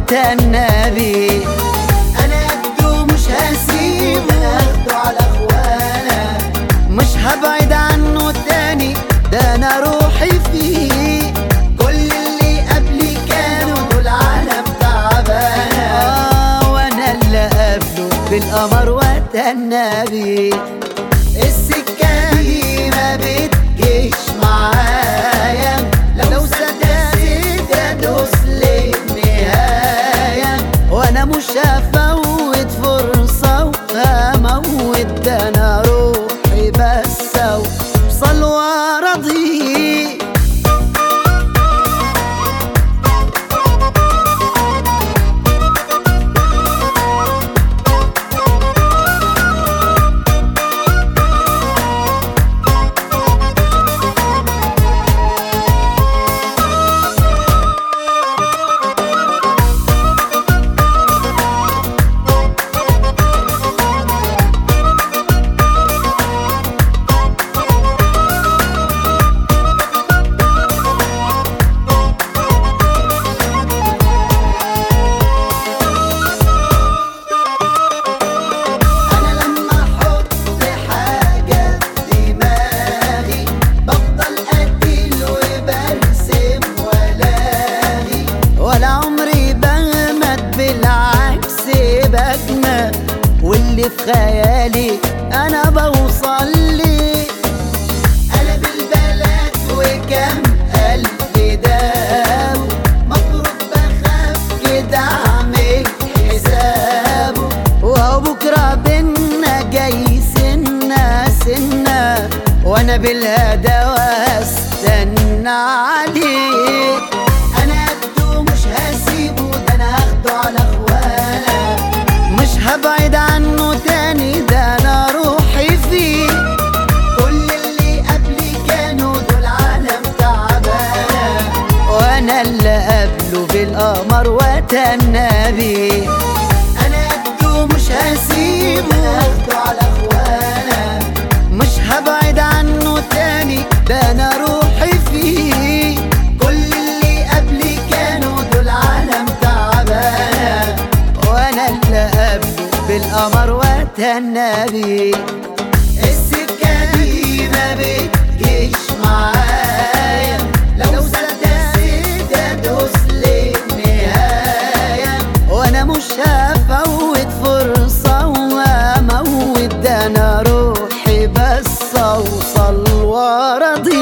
واتنبي انا اخده مش هسيبه اخده على اخوانا مش هبعد عنه تاني ده انا روحي فيه كل اللي قبلي كانوا دول عالم تعبانه آه وانا اللي قبله بالقمر واتنبي السكه دي ما بتجيش معايا لو صدقت ادوس للنهايه وانا مش هفوت فرصه وهموت ده انا روحي بس اوصل وارضي انا لما احط حاجه في دماغي بفضل اديل وبرسم ولاغي ولا عمري بغمد بالعكس بجمد واللي في خيالي انا بوصل لي قلب البلد وكم ألف داب مفروض بخاف كده أعمل حسابه وهو بكرة بينا جاي سنة سنة وأنا بالهدى واستنى عليه أنا قده مش هسيبه ده أنا هاخده على إخوانا مش هبعد عنه تاني ده أنا روحي فيه كل اللي قبلي كانوا دول عالم تعبانة وانا اللي قبله بالقمر واتنبي انا قده مش هسيبه اخده على اخوانا مش هبعد عنه تاني ده انا روحي فيه كل اللي قبلي كانوا دول عالم تعبانة وانا اللي قبله بالقمر واتنبي السكة دي ما بتجيش معايا لو صدقت ادوس للنهاية وانا مش هفوت فرصة واموت ده انا روحي بس اوصل وارضي